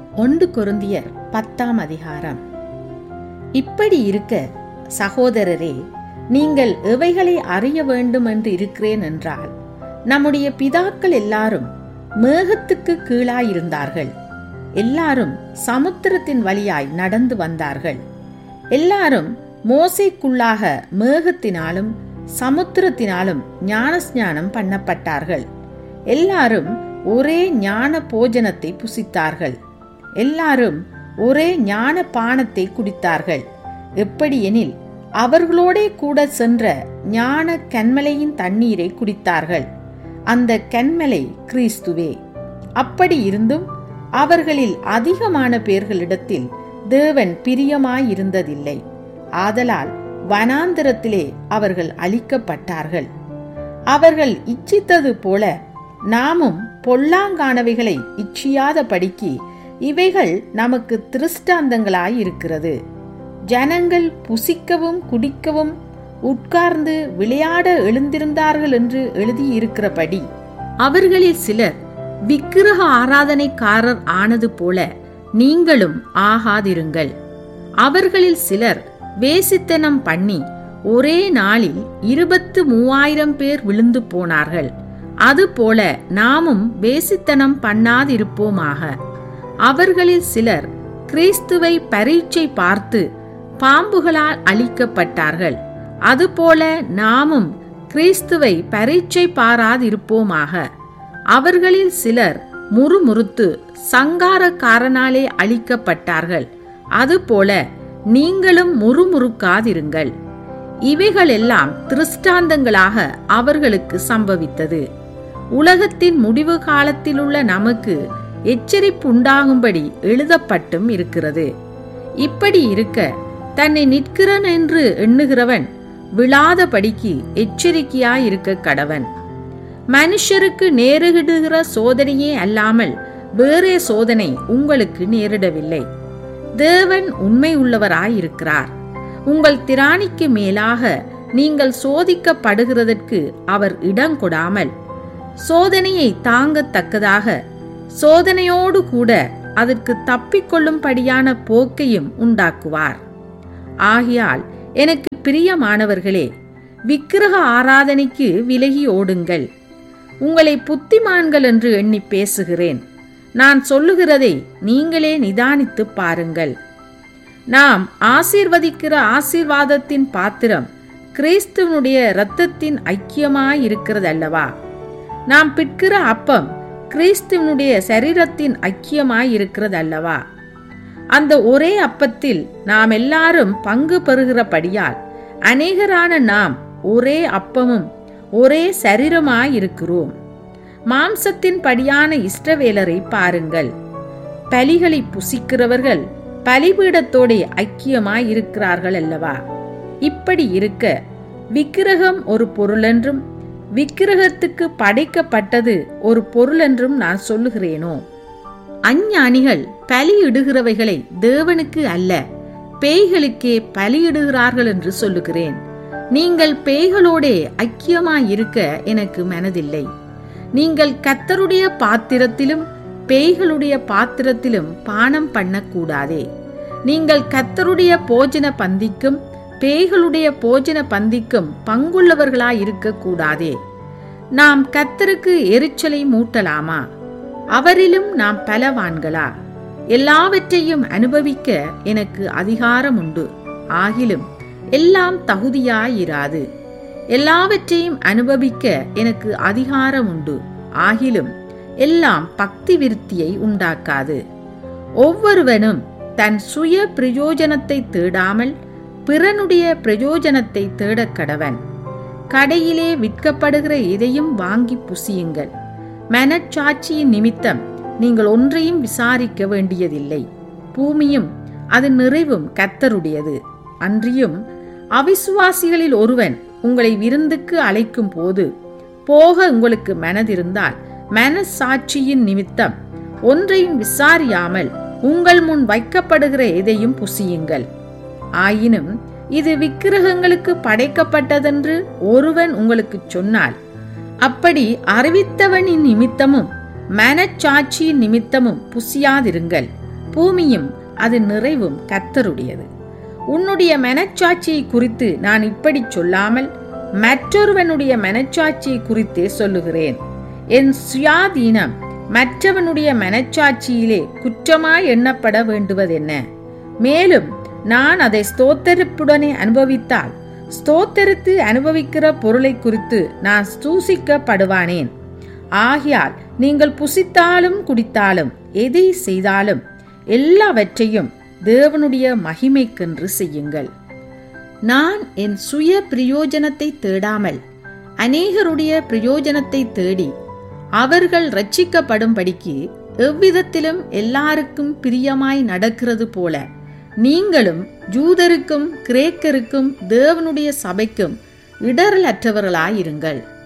ஒன்று கொருந்தியர் பத்தாம் அதிகாரம் இப்படி இருக்க சகோதரரே நீங்கள் எவைகளை அறிய வேண்டும் என்று இருக்கிறேன் என்றால் நம்முடைய பிதாக்கள் எல்லாரும் மேகத்துக்கு கீழாயிருந்தார்கள் எல்லாரும் சமுத்திரத்தின் வழியாய் நடந்து வந்தார்கள் எல்லாரும் மோசைக்குள்ளாக மேகத்தினாலும் சமுத்திரத்தினாலும் ஞானஸ்நானம் பண்ணப்பட்டார்கள் எல்லாரும் ஒரே ஞான போஜனத்தை புசித்தார்கள் எல்லாரும் ஒரே ஞான பானத்தை குடித்தார்கள் எப்படியெனில் அவர்களோடே கூட சென்ற ஞான கண்மலையின் தண்ணீரை குடித்தார்கள் அந்த கண்மலை கிறிஸ்துவே அப்படி இருந்தும் அவர்களில் அதிகமான பேர்களிடத்தில் தேவன் பிரியமாயிருந்ததில்லை ஆதலால் வனாந்திரத்திலே அவர்கள் அழிக்கப்பட்டார்கள் அவர்கள் இச்சித்தது போல நாமும் பொல்லாங்கானவைகளை இச்சியாதபடிக்கு இவைகள் நமக்கு திருஷ்டாந்தங்களாயிருக்கிறது ஜனங்கள் புசிக்கவும் குடிக்கவும் உட்கார்ந்து விளையாட எழுந்திருந்தார்கள் என்று எழுதியிருக்கிறபடி அவர்களில் சிலர் விக்கிரக ஆராதனைக்காரர் ஆனது போல நீங்களும் ஆகாதிருங்கள் அவர்களில் சிலர் வேசித்தனம் பண்ணி ஒரே நாளில் இருபத்து மூவாயிரம் பேர் விழுந்து போனார்கள் அதுபோல நாமும் வேசித்தனம் பண்ணாதிருப்போமாக அவர்களில் சிலர் கிறிஸ்துவை பரீட்சை பார்த்து பாம்புகளால் அழிக்கப்பட்டார்கள் அதுபோல நாமும் கிறிஸ்துவை பரீட்சை பாராதிருப்போமாக அவர்களில் சிலர் முறுமுறுத்து சங்காரக்காரனாலே அழிக்கப்பட்டார்கள் அதுபோல நீங்களும் முறுமுறுக்காதிருங்கள் இவைகளெல்லாம் திருஷ்டாந்தங்களாக அவர்களுக்கு சம்பவித்தது உலகத்தின் முடிவு காலத்திலுள்ள நமக்கு எச்சரிப்பு உண்டாகும்படி எழுதப்பட்டும் இருக்கிறது இப்படி இருக்க தன்னை நிற்கிறன் என்று எண்ணுகிறவன் விழாதபடிக்கு எச்சரிக்கையாயிருக்க கடவன் மனுஷருக்கு நேரிடுகிற சோதனையே அல்லாமல் வேறே சோதனை உங்களுக்கு நேரிடவில்லை தேவன் உண்மை உள்ளவராயிருக்கிறார் உங்கள் திராணிக்கு மேலாக நீங்கள் சோதிக்கப்படுகிறதற்கு அவர் இடம் கொடாமல் சோதனையை தாங்கத்தக்கதாக சோதனையோடு கூட அதற்கு தப்பிக்கொள்ளும்படியான போக்கையும் உண்டாக்குவார் ஆகையால் எனக்கு பிரியமானவர்களே விக்கிரக ஆராதனைக்கு விலகி ஓடுங்கள் உங்களை புத்திமான்கள் என்று எண்ணி பேசுகிறேன் நான் சொல்லுகிறதை நீங்களே நிதானித்து பாருங்கள் நாம் ஆசீர்வதிக்கிற ஆசீர்வாதத்தின் பாத்திரம் கிறிஸ்துவனுடைய இரத்தத்தின் ஐக்கியமாயிருக்கிறதல்லவா நாம் பிற்கிற அப்பம் கிறிஸ்துவனுடைய சரீரத்தின் ஐக்கியமாயிருக்கிறதல்லவா அந்த ஒரே அப்பத்தில் நாம் எல்லாரும் பங்கு பெறுகிறபடியால் அநேகரான நாம் ஒரே அப்பமும் ஒரே சரீரமாயிருக்கிறோம் மாம்சத்தின் படியான இஷ்டவேலரை பாருங்கள் பலிகளை புசிக்கிறவர்கள் பலிபீடத்தோட ஐக்கியமாய் இருக்கிறார்கள் அல்லவா இப்படி இருக்க விக்கிரகம் ஒரு பொருளென்றும் விக்கிரகத்துக்கு படைக்கப்பட்டது ஒரு பொருளென்றும் நான் சொல்லுகிறேனோ அஞ்ஞானிகள் பலியிடுகிறவைகளை தேவனுக்கு அல்ல பேய்களுக்கே பலியிடுகிறார்கள் என்று சொல்லுகிறேன் நீங்கள் பேய்களோடே ஐக்கியமாயிருக்க எனக்கு மனதில்லை நீங்கள் கத்தருடைய பாத்திரத்திலும் பேய்களுடைய பாத்திரத்திலும் பானம் பண்ணக்கூடாதே நீங்கள் கத்தருடைய போஜன பந்திக்கும் பேய்களுடைய போஜன பந்திக்கும் பங்குள்ளவர்களாயிருக்க கூடாதே நாம் கத்தருக்கு எரிச்சலை மூட்டலாமா அவரிலும் நாம் பலவான்களா எல்லாவற்றையும் அனுபவிக்க எனக்கு அதிகாரம் உண்டு ஆகிலும் எல்லாம் தகுதியாயிராது எல்லாவற்றையும் அனுபவிக்க எனக்கு அதிகாரம் உண்டு ஆகிலும் எல்லாம் பக்தி விருத்தியை உண்டாக்காது ஒவ்வொருவனும் தன் சுய பிரயோஜனத்தை தேடாமல் பிறனுடைய பிரயோஜனத்தை தேடக் கடவன் கடையிலே விற்கப்படுகிற எதையும் வாங்கி புசியுங்கள் மனச்சாட்சியின் நிமித்தம் நீங்கள் ஒன்றையும் விசாரிக்க வேண்டியதில்லை பூமியும் அது நிறைவும் கத்தருடையது அன்றியும் அவிசுவாசிகளில் ஒருவன் உங்களை விருந்துக்கு அழைக்கும் போது போக உங்களுக்கு மனதிருந்தால் மனசாட்சியின் நிமித்தம் ஒன்றையும் விசாரியாமல் உங்கள் முன் வைக்கப்படுகிற எதையும் புசியுங்கள் ஆயினும் இது விக்கிரகங்களுக்கு படைக்கப்பட்டதென்று ஒருவன் உங்களுக்கு சொன்னால் அப்படி அறிவித்தவனின் நிமித்தமும் மனச்சாட்சியின் நிமித்தமும் புசியாதிருங்கள் பூமியும் அது நிறைவும் கத்தருடையது உன்னுடைய மனச்சாட்சியை குறித்து நான் இப்படி சொல்லாமல் மற்றொருவனுடைய மனச்சாட்சியை குறித்தே சொல்லுகிறேன் என் சுயாதீனம் மற்றவனுடைய மனச்சாட்சியிலே குற்றமாய் எண்ணப்பட வேண்டுவதென்ன மேலும் நான் அதை ஸ்தோத்தரிப்புடனே அனுபவித்தால் ஸ்தோத்தரித்து அனுபவிக்கிற பொருளை குறித்து நான் சூசிக்கப்படுவானேன் ஆகையால் நீங்கள் புசித்தாலும் குடித்தாலும் எதை செய்தாலும் எல்லாவற்றையும் தேவனுடைய மகிமைக்கென்று செய்யுங்கள் நான் என் சுய பிரயோஜனத்தை தேடாமல் அநேகருடைய பிரயோஜனத்தை தேடி அவர்கள் ரட்சிக்கப்படும்படிக்கு எவ்விதத்திலும் எல்லாருக்கும் பிரியமாய் நடக்கிறது போல நீங்களும் ஜூதருக்கும் கிரேக்கருக்கும் தேவனுடைய சபைக்கும் இடரலற்றவர்களாயிருங்கள்